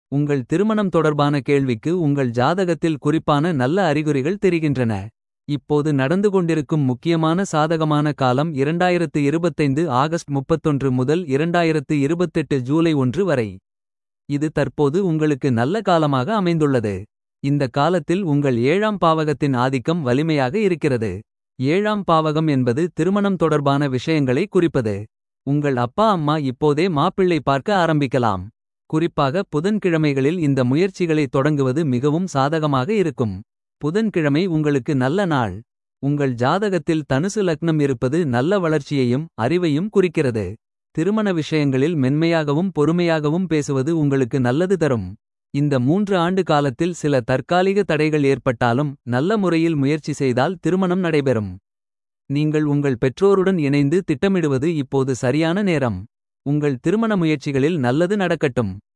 உங்கள் திருமணம் தொடர்பான கேள்விக்கு உங்கள் ஜாதகத்தில் குறிப்பான நல்ல அறிகுறிகள் தெரிகின்றன. இப்போது நடந்து கொண்டிருக்கும் முக்கியமான சாதகமான காலம் 2025 ஆகஸ்ட் 31 முதல் 2028 ஜூலை 1 வரை. இது தற்போது உங்களுக்கு நல்ல காலமாக அமைந்துள்ளது. இந்த காலத்தில் உங்கள் ஏழாம் பாவகத்தின் ஆதிக்கம் வலிமையாக இருக்கிறது. ஏழாம் பாவகம் என்பது திருமணம் தொடர்பான விஷயங்களை குறிப்பது. உங்கள் அப்பா அம்மா இப்போதே மாப்பிள்ளை பார்க்க ஆரம்பிக்கலாம். குறிப்பாக புதன்கிழமைகளில் இந்த முயற்சிகளை தொடங்குவது மிகவும் சாதகமாக இருக்கும். புதன்கிழமை உங்களுக்கு நல்ல நாள். உங்கள் ஜாதகத்தில் தனுசு லக்னம் இருப்பது நல்ல வளர்ச்சியையும் அறிவையும் குறிக்கிறது. திருமண விஷயங்களில் மென்மையாகவும் பொறுமையாகவும் பேசுவது உங்களுக்கு நல்லது தரும். இந்த மூன்று ஆண்டு காலத்தில் சில தற்காலிக தடைகள் ஏற்பட்டாலும் நல்ல முறையில் முயற்சி செய்தால் திருமணம் நடைபெறும். நீங்கள் உங்கள் பெற்றோருடன் இணைந்து திட்டமிடுவது இப்போது சரியான நேரம். உங்கள் திருமண முயற்சிகளில் நல்லது நடக்கட்டும்.